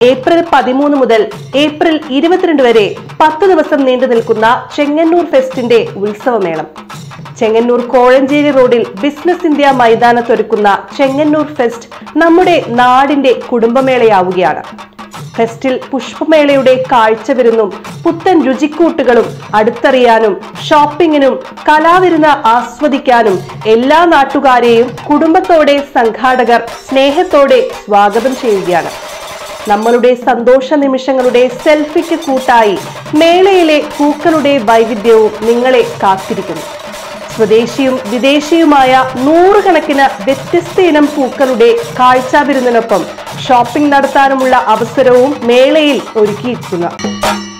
April പതിമൂന്ന് മുതൽ April ഇരുപത്തിരണ്ട് വരെ പത്ത് ദിവസം നീണ്ടു നിൽക്കുന്ന ചെങ്ങന്നൂർ ഫെസ്റ്റിന്റെ ഉത്സവമേളം ചെങ്ങന്നൂർ കോഴഞ്ചേരി റോഡിൽ ബിസിനസ് ഇന്ത്യ മൈതാനത്തൊരുക്കുന്ന ചെങ്ങന്നൂർ ഫെസ്റ്റ് നമ്മുടെ നാടിന്റെ കുടുംബമേളയാവുകയാണ് ഫെസ്റ്റിൽ പുഷ്പമേളയുടെ കാഴ്ചവിരുന്നും പുത്തൻ രുചിക്കൂട്ടുകളും അടുത്തറിയാനും ഷോപ്പിങ്ങിനും കലാവിരുന്ന് ആസ്വദിക്കാനും എല്ലാ നാട്ടുകാരെയും കുടുംബത്തോടെ സംഘാടകർ സ്നേഹത്തോടെ സ്വാഗതം ചെയ്യുകയാണ് നമ്മളുടെ സന്തോഷ നിമിഷങ്ങളുടെ സെൽഫിക്ക് കൂട്ടായി മേളയിലെ പൂക്കളുടെ വൈവിധ്യവും നിങ്ങളെ കാത്തിരിക്കുന്നു സ്വദേശിയും വിദേശിയുമായ നൂറുകണക്കിന് വ്യത്യസ്ത ഇനം പൂക്കളുടെ കാഴ്ചാവിരുന്നിനൊപ്പം ഷോപ്പിംഗ് നടത്താനുമുള്ള അവസരവും മേളയിൽ ഒരുക്കിയിരിക്കുന്നു